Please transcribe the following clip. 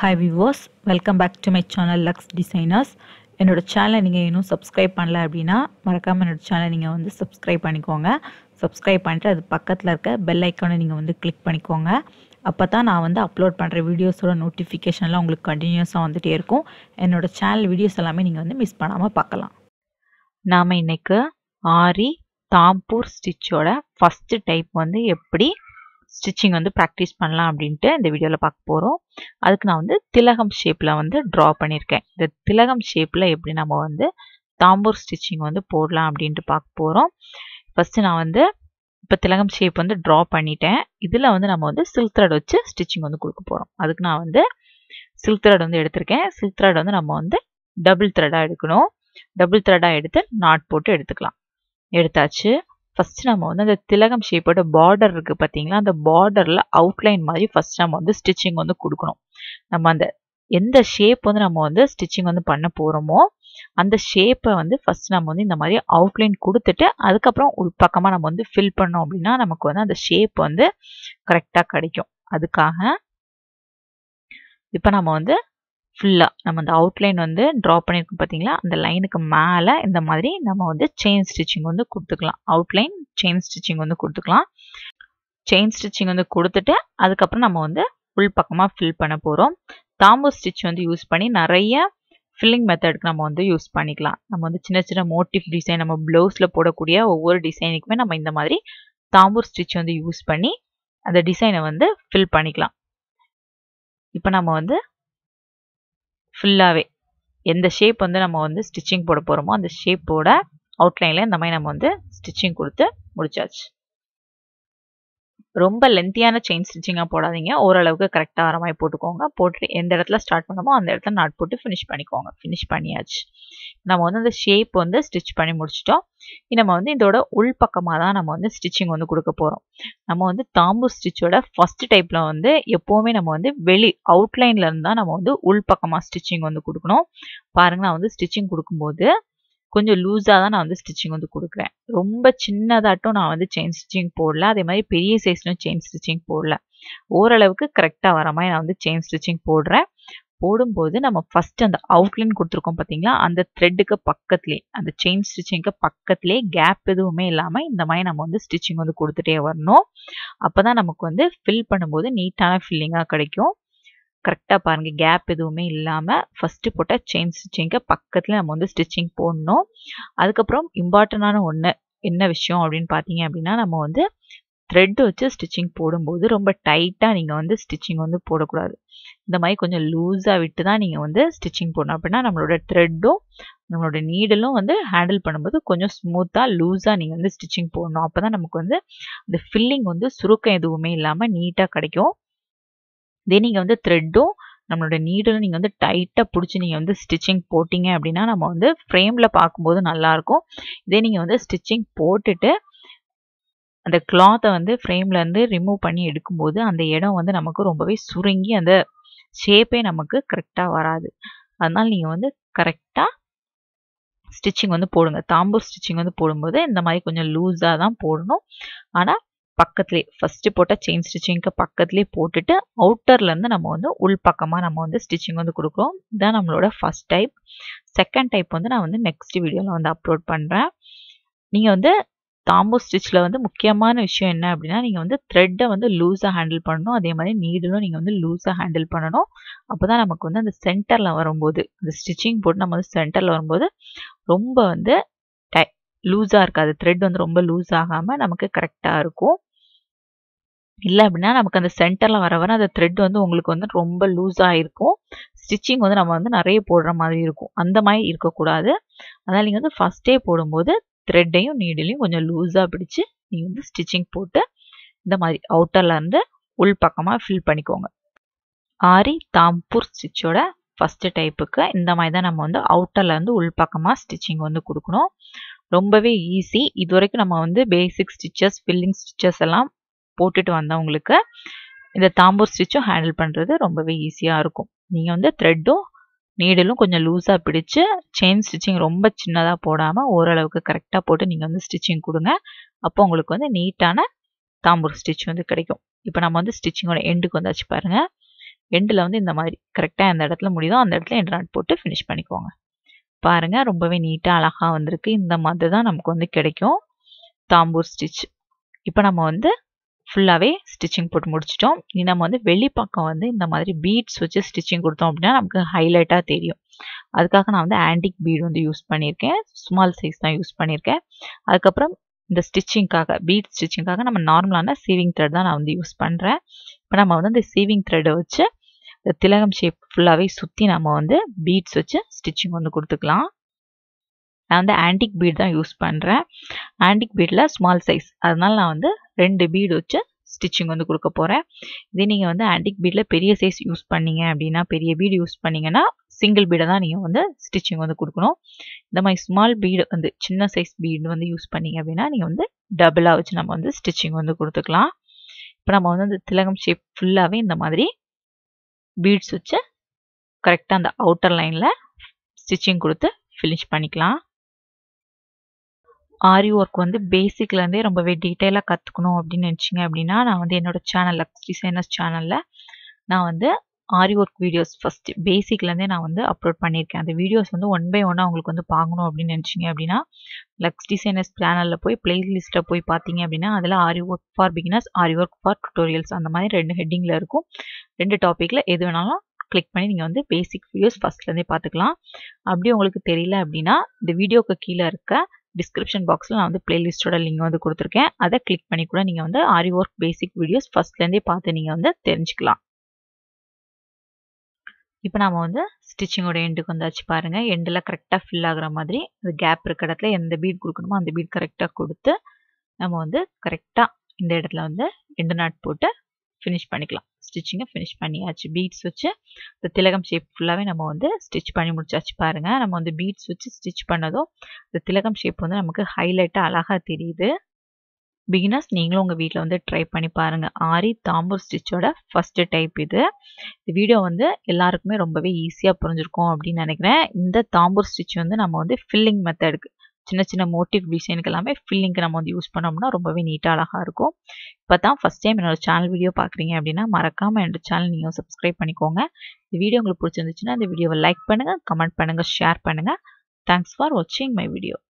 hi விவோஸ் welcome back to my channel Lux designers என்னோட சேனலை நீங்கள் இன்னும் சப்ஸ்கிரைப் பண்ணல அப்படின்னா மறக்காமல் என்னோட சேனலை நீங்கள் வந்து சப்ஸ்கிரைப் பண்ணிக்கோங்க சப்ஸ்கிரைப் பண்ணிட்டு அது பக்கத்தில் இருக்க பெல் ஐக்கானை நீங்கள் வந்து கிளிக் பண்ணிக்கோங்க அப்போ தான் நான் வந்து அப்லோட் பண்ணுற வீடியோஸோட நோட்டிஃபிகேஷன்லாம் உங்களுக்கு கண்டினியூஸாக வந்துகிட்டே இருக்கும் என்னோட சேனல் வீடியோஸ் எல்லாமே நீங்கள் வந்து மிஸ் பண்ணாமல் பார்க்கலாம் நாம் இன்னைக்கு ஆரி தாம்பூர் ஸ்டிச்சோட ஃபஸ்ட்டு டைப் வந்து எப்படி ஸ்டிச்சிங் வந்து ப்ராக்டிஸ் பண்ணலாம் அப்படின்ட்டு இந்த வீடியோவில் பார்க்க போகிறோம் அதுக்கு நான் வந்து திலகம் ஷேப்பில் வந்து ட்ரா பண்ணியிருக்கேன் இந்த திலகம் ஷேப்பில் எப்படி நம்ம வந்து தாம்பூர் ஸ்டிச்சிங் வந்து போடலாம் அப்படின்ட்டு பார்க்க போகிறோம் ஃபஸ்ட்டு நான் வந்து இப்போ திலகம் ஷேப் வந்து ட்ரா பண்ணிட்டேன் இதில் வந்து நம்ம வந்து சில்க் த்ரெட் வச்சு ஸ்டிச்சிங் வந்து கொடுக்க போகிறோம் அதுக்கு நான் வந்து சில்க் த்ரெட் வந்து எடுத்திருக்கேன் சில்க் த்ரெட் வந்து நம்ம வந்து டபுள் த்ரெடாக எடுக்கணும் டபுள் த்ரெடாக எடுத்து நாட் போட்டு எடுத்துக்கலாம் எடுத்தாச்சு ஃபர்ஸ்ட் நம்ம வந்து அந்த திலகம் ஷேப்போட பார்டர் இருக்குது பார்த்தீங்களா அந்த பார்டரில் அவுட்லைன் மாதிரி ஃபர்ஸ்ட் நம்ம வந்து ஸ்டிச்சிங் வந்து கொடுக்கணும் நம்ம அந்த எந்த ஷேப் வந்து நம்ம வந்து ஸ்டிச்சிங் வந்து பண்ண போகிறோமோ அந்த ஷேப்பை வந்து ஃபர்ஸ்ட் நம்ம வந்து இந்த மாதிரி அவுட்லைன் கொடுத்துட்டு அதுக்கப்புறம் உள்பக்கமாக நம்ம வந்து ஃபில் பண்ணோம் அப்படின்னா நமக்கு வந்து அந்த ஷேப் வந்து கரெக்டாக கிடைக்கும் அதுக்காக இப்போ நம்ம வந்து ஃபுல்லாக நம்ம அந்த அவுட்லைன் வந்து ட்ரா பண்ணியிருக்கோம் பார்த்தீங்களா அந்த லைனுக்கு மேலே இந்த மாதிரி நம்ம வந்து செயின் ஸ்டிச்சிங் வந்து கொடுத்துக்கலாம் அவுட்லைன் செயின் ஸ்டிச்சிங் வந்து கொடுத்துக்கலாம் செயின் ஸ்டிச்சிங் வந்து கொடுத்துட்டு அதுக்கப்புறம் நம்ம வந்து உள் பக்கமாக ஃபில் பண்ண போகிறோம் தாம்பூ ஸ்டிச் வந்து யூஸ் பண்ணி நிறைய ஃபில்லிங் மெத்தடுக்கு நம்ம வந்து யூஸ் பண்ணிக்கலாம் நம்ம வந்து சின்ன சின்ன மோட்டிவ் டிசைன் நம்ம ப்ளவுஸில் போடக்கூடிய ஒவ்வொரு டிசைனுக்குமே நம்ம இந்த மாதிரி தாம்பூர் ஸ்டிச் வந்து யூஸ் பண்ணி அந்த டிசைனை வந்து ஃபில் பண்ணிக்கலாம் இப்போ நம்ம வந்து ஃபுல்லாகவே எந்த ஷேப் வந்து நம்ம வந்து ஸ்டிச்சிங் போட போகிறோமோ அந்த ஷேப்போட அவுட்லைனில் இந்த மாதிரி நம்ம வந்து ஸ்டிச்சிங் கொடுத்து முடிச்சாச்சு ரொம்ப லென்த்தியான செயின் ஸ்டிச்சிங்காக போடாதீங்க ஓரளவுக்கு கரெக்டாக வர மாதிரி போட்டுக்கோங்க போட்டு எந்த இடத்துல ஸ்டார்ட் பண்ணமோ அந்த இடத்துல நாட் போட்டு ஃபினிஷ் பண்ணிக்கோங்க ஃபினிஷ் பண்ணியாச்சு நம்ம வந்து அந்த ஷேப் வந்து ஸ்டிச் பண்ணி முடிச்சிட்டோம் நம்ம வந்து இதோட உள் பக்கமாக தான் நம்ம வந்து ஸ்டிச்சிங் வந்து கொடுக்க போகிறோம் நம்ம வந்து தாம்பூ ஸ்டிச்சோட ஃபர்ஸ்ட் டைப்பில் வந்து எப்போவுமே நம்ம வந்து வெளி அவுட்லைனில் இருந்தால் நம்ம வந்து உள் பக்கமாக ஸ்டிச்சிங் வந்து கொடுக்கணும் பாருங்க நான் வந்து ஸ்டிச்சிங் கொடுக்கும்போது கொஞ்சம் லூஸாக தான் நான் வந்து ஸ்டிச்சிங் வந்து கொடுக்குறேன் ரொம்ப சின்னதாட்டும் நான் வந்து செயின் ஸ்டிச்சிங் போடல அதே மாதிரி பெரிய சைஸ்லும் செயின் ஸ்டிச்சிங் போடல ஓரளவுக்கு கரெக்டாக வர மாதிரி நான் வந்து செயின் ஸ்டிச்சிங் போடுறேன் போடும்போது நம்ம ஃபர்ஸ்ட் அந்த அவுட்லைன் கொடுத்துருக்கோம் பார்த்தீங்களா அந்த த்ரெட்டுக்கு பக்கத்துலேயே அந்த செயின் ஸ்டிச்சிங்க்கு பக்கத்துலேயே கேப் எதுவுமே இல்லாமல் இந்த மாதிரி நம்ம வந்து ஸ்டிச்சிங் வந்து கொடுத்துட்டே வரணும் அப்போ தான் நமக்கு வந்து ஃபில் பண்ணும்போது நீட்டான ஃபில்லிங்காக கிடைக்கும் கரெக்டாக பாருங்கள் கேப் எதுவுமே இல்லாமல் ஃபஸ்ட்டு போட்ட செயின் ஸ்டிச்சிங்க்கு பக்கத்தில் நம்ம வந்து ஸ்டிச்சிங் போடணும் அதுக்கப்புறம் இம்பார்ட்டண்டான ஒன்று என்ன விஷயம் அப்படின்னு பார்த்தீங்க அப்படின்னா நம்ம வந்து த்ரெட் வச்சு ஸ்டிச்சிங் போடும்போது ரொம்ப டைட்டாக நீங்கள் வந்து ஸ்டிச்சிங் வந்து போடக்கூடாது இந்த மாதிரி கொஞ்சம் லூஸாக விட்டு தான் நீங்கள் வந்து ஸ்டிச்சிங் போடணும் அப்படின்னா நம்மளோட த்ரெட்டும் நம்மளோட நீடலும் வந்து ஹேண்டில் பண்ணும்போது கொஞ்சம் ஸ்மூத்தாக லூஸாக நீங்கள் வந்து ஸ்டிச்சிங் போடணும் அப்போ தான் நமக்கு வந்து அந்த ஃபில்லிங் வந்து சுருக்கம் எதுவுமே இல்லாமல் நீட்டாக கிடைக்கும் இதே நீங்கள் வந்து த்ரெட்டும் நம்மளோட நீடலும் நீங்கள் வந்து டைட்டாக பிடிச்சி நீங்கள் வந்து ஸ்டிச்சிங் போட்டிங்க அப்படின்னா நம்ம வந்து ஃப்ரேமில் பார்க்கும்போது நல்லாயிருக்கும் இதே நீங்கள் வந்து ஸ்டிச்சிங் போட்டுட்டு அந்த கிளாத்தை வந்து ஃப்ரேம்லேருந்து ரிமூவ் பண்ணி எடுக்கும்போது அந்த இடம் வந்து நமக்கு ரொம்பவே சுருங்கி அந்த ஷேப்பே நமக்கு கரெக்டாக வராது அதனால் நீங்கள் வந்து கரெக்டாக ஸ்டிச்சிங் வந்து போடுங்க தாம்பூர் ஸ்டிச்சிங் வந்து போடும்போது இந்த மாதிரி கொஞ்சம் லூஸாக தான் போடணும் ஆனால் பக்கத்துலேயே ஃபஸ்ட்டு போட்ட செயின் ஸ்டிச்சிங்க்கு பக்கத்துலேயே போட்டுட்டு அவுட்டர்லேருந்து நம்ம வந்து உள் பக்கமாக நம்ம வந்து ஸ்டிச்சிங் வந்து கொடுக்குறோம் இதுதான் நம்மளோட ஃபஸ்ட் டைப் செகண்ட் டைப் வந்து நான் வந்து நெக்ஸ்ட் வீடியோவில் வந்து அப்லோட் பண்ணுறேன் நீங்கள் வந்து தாம்பூ ஸ்டிச்சில் வந்து முக்கியமான விஷயம் என்ன அப்படின்னா நீங்கள் வந்து த்ரெட்டை வந்து லூஸாக ஹேண்டில் பண்ணணும் அதே மாதிரி நீடலும் நீங்கள் வந்து லூஸாக ஹேண்டில் பண்ணணும் அப்போ தான் நமக்கு வந்து அந்த சென்டரில் வரும்போது அந்த ஸ்டிச்சிங் போட்டு நம்ம வந்து சென்டரில் வரும்போது ரொம்ப வந்து டை லூஸாக இருக்காது த்ரெட் வந்து ரொம்ப லூஸ் ஆகாமல் நமக்கு கரெக்டாக இருக்கும் இல்லை அப்படின்னா நமக்கு அந்த சென்டரில் வர வர அந்த த்ரெட் வந்து உங்களுக்கு வந்து ரொம்ப லூஸாக இருக்கும் ஸ்டிச்சிங் வந்து நம்ம வந்து நிறைய போடுற மாதிரி இருக்கும் அந்த மாதிரி இருக்கக்கூடாது அதனால் நீங்கள் வந்து ஃபஸ்ட்டே போடும்போது த்ரெட்டையும் நீடிலையும் கொஞ்சம் லூஸாக பிடிச்சி நீங்கள் வந்து ஸ்டிச்சிங் போட்டு இந்த மாதிரி அவுட்டரில் இருந்து உள் பக்கமாக ஃபில் பண்ணிக்கோங்க ஆரி தாம்பூர் ஸ்டிச்சோட ஃபஸ்ட்டு டைப்புக்கு இந்த மாதிரி தான் நம்ம வந்து அவுட்டர்லேருந்து உள் பக்கமாக ஸ்டிச்சிங் வந்து கொடுக்கணும் ரொம்பவே ஈஸி இது வரைக்கும் நம்ம வந்து பேசிக் ஸ்டிச்சஸ் ஃபில்லிங் ஸ்டிச்சஸ் எல்லாம் போட்டுட்டு வந்தவங்களுக்கு இந்த தாம்பூர் ஸ்டிச்சும் ஹேண்டில் பண்ணுறது ரொம்பவே ஈஸியாக இருக்கும் நீங்கள் வந்து த்ரெட்டும் நீடலும் கொஞ்சம் லூஸாக பிடிச்சி செயின் ஸ்டிச்சிங் ரொம்ப சின்னதாக போடாமல் ஓரளவுக்கு கரெக்டாக போட்டு நீங்கள் வந்து ஸ்டிச்சிங் கொடுங்க அப்போ உங்களுக்கு வந்து நீட்டான தாம்பூர் ஸ்டிச் வந்து கிடைக்கும் இப்போ நம்ம வந்து ஸ்டிச்சிங்கோட எண்டுக்கு வந்தாச்சு பாருங்கள் எண்டில் வந்து இந்த மாதிரி கரெக்டாக எந்த இடத்துல முடியுதோ அந்த இடத்துல எண்ட் நாட் போட்டு ஃபினிஷ் பண்ணிக்கோங்க பாருங்கள் ரொம்பவே நீட்டாக அழகாக வந்திருக்கு இந்த மாதிரி தான் நமக்கு வந்து கிடைக்கும் தாம்பூர் ஸ்டிச் இப்போ நம்ம வந்து ஃபுல்லாகவே ஸ்டிச்சிங் போட்டு முடிச்சிட்டோம் இனி நம்ம வந்து வெளிப்பக்கம் வந்து இந்த மாதிரி பீட்ஸ் வச்சு ஸ்டிச்சிங் கொடுத்தோம் அப்படின்னா நமக்கு ஹைலைட்டாக தெரியும் அதுக்காக நான் வந்து ஆன்டிக் பீட் வந்து யூஸ் பண்ணியிருக்கேன் ஸ்மால் சைஸ் தான் யூஸ் பண்ணியிருக்கேன் அதுக்கப்புறம் இந்த ஸ்டிச்சிங்காக பீட் ஸ்டிச்சிங்காக நம்ம நார்மலான சீவிங் த்ரெட் தான் நான் வந்து யூஸ் பண்ணுறேன் இப்போ நம்ம வந்து இந்த சீவிங் த்ரெட்டை வச்சு இந்த திலகம் ஷேப் ஃபுல்லாகவே சுற்றி நம்ம வந்து பீட்ஸ் வச்சு ஸ்டிச்சிங் வந்து கொடுத்துக்கலாம் நான் வந்து ஆன்டிக் பீட் தான் யூஸ் பண்ணுறேன் ஆன்டிக் பீடில் ஸ்மால் சைஸ் அதனால நான் வந்து ரெண்டு பீடு வச்சு ஸ்டிச்சிங் வந்து கொடுக்க போகிறேன் இதே நீங்கள் வந்து ஆன்டிக் பீடில் பெரிய சைஸ் யூஸ் பண்ணீங்க அப்படின்னா பெரிய பீடு யூஸ் பண்ணிங்கன்னா சிங்கிள் பீடை தான் நீங்கள் வந்து ஸ்டிச்சிங் வந்து கொடுக்கணும் இந்த மாதிரி ஸ்மால் பீடு வந்து சின்ன சைஸ் பீடு வந்து யூஸ் பண்ணீங்க அப்படின்னா நீங்கள் வந்து டபுளாக வச்சு நம்ம வந்து ஸ்டிச்சிங் வந்து கொடுத்துக்கலாம் இப்போ நம்ம வந்து அந்த திலகம் ஷேப் ஃபுல்லாகவே இந்த மாதிரி பீட்ஸ் வச்சு கரெக்டாக அந்த அவுட்டர் லைனில் ஸ்டிச்சிங் கொடுத்து ஃபினிஷ் பண்ணிக்கலாம் ஆரி ஒர்க் வந்து பேசிக்லேருந்தே ரொம்பவே டீட்டெயிலாக கற்றுக்கணும் அப்படின்னு நினச்சிங்க அப்படின்னா நான் வந்து என்னோட சேனல் லக்ஸ் டிசைனர்ஸ் சேனலில் நான் வந்து ஆரி ஒர்க் வீடியோஸ் ஃபஸ்ட்டு பேசிக்லேருந்தே நான் வந்து அப்லோட் பண்ணியிருக்கேன் அந்த வீடியோஸ் வந்து ஒன் பை ஒன்னாக உங்களுக்கு வந்து பார்க்கணும் அப்படின்னு நினச்சிங்க அப்படின்னா லக்ஸ் டிசைனர்ஸ் சேனலில் போய் பிளேலிஸ்ட்டில் போய் பார்த்தீங்க அப்படின்னா அதில் aari work for beginners aari work for tutorials அந்த மாதிரி ரெண்டு ஹெட்டிங்கில் இருக்கும் ரெண்டு டாப்பிக்கில் எது வேணாலும் கிளிக் பண்ணி நீங்கள் வந்து பேசிக் வீடியோஸ் ஃபஸ்ட்லேருந்தே பார்த்துக்கலாம் அப்படி உங்களுக்கு தெரியல அப்படின்னா இந்த வீடியோக்கு கீழே இருக்க டிஸ்கிரிப்ஷன் பாக்ஸில் நான் வந்து பிளேலிஸ்ட்டோட லிங்க் வந்து கொடுத்துருக்கேன் அதை கிளிக் பண்ணி கூட நீங்கள் வந்து ஆரி ஒர்க் பேசிக் வீடியோஸ் ஃபஸ்ட்லேருந்தே பார்த்து நீங்கள் வந்து தெரிஞ்சுக்கலாம் இப்போ நம்ம வந்து ஸ்டிச்சிங்கோட எண்டுக்கு வந்தாச்சு பாருங்கள் எண்டில் கரெக்டாக ஃபில் ஆகுற மாதிரி அது கேப் இருக்க இடத்துல எந்த பீட் கொடுக்கணுமோ அந்த பீட் கரெக்டாக கொடுத்து நம்ம வந்து கரெக்டாக இந்த இடத்துல வந்து எண்டு நாட் போட்டு ஃபினிஷ் பண்ணிக்கலாம் ஸ்டிச்சிங்கை ஃபினிஷ் பண்ணியாச்சு பீட்ஸ் வச்சு இந்த திலகம் ஷேப் ஃபுல்லாகவே நம்ம வந்து ஸ்டிச் பண்ணி முடிச்சாச்சு பாருங்கள் நம்ம வந்து பீட்ஸ் வச்சு ஸ்டிச் பண்ணதும் இந்த திலகம் ஷேப் வந்து நமக்கு ஹைலைட்டாக அழகாக தெரியுது பிகினர்ஸ் நீங்களும் உங்கள் வீட்டில் வந்து ட்ரை பண்ணி பாருங்கள் ஆரி தாம்பூர் ஸ்டிச்சோட ஃபஸ்ட்டு டைப் இது இந்த வீடியோ வந்து எல்லாருக்குமே ரொம்பவே ஈஸியாக புரிஞ்சிருக்கும் அப்படின்னு நினைக்கிறேன் இந்த தாம்பூர் ஸ்டிச் வந்து நம்ம வந்து ஃபில்லிங் மெத்தடுக்கு சின்ன சின்ன மோட்டிவ் டிசைனுக்கு எல்லாமே ஃபில்லிங்க்கு நம்ம வந்து யூஸ் பண்ணோம்னா ரொம்பவே நீட்டாக அழகாக இருக்கும் இப்போ தான் ஃபஸ்ட் டைம் என்னோட சேனல் வீடியோ பார்க்குறீங்க அப்படின்னா மறக்காமல் என்னோட சேனல் நீங்கள் சப்ஸ்கிரைப் பண்ணிக்கோங்க இந்த வீடியோ உங்களுக்கு பிடிச்சிருந்துச்சுன்னா இந்த வீடியோவை லைக் பண்ணுங்கள் கமெண்ட் பண்ணுங்கள் ஷேர் பண்ணுங்கள் தேங்க்ஸ் ஃபார் வாட்சிங் மை வீடியோ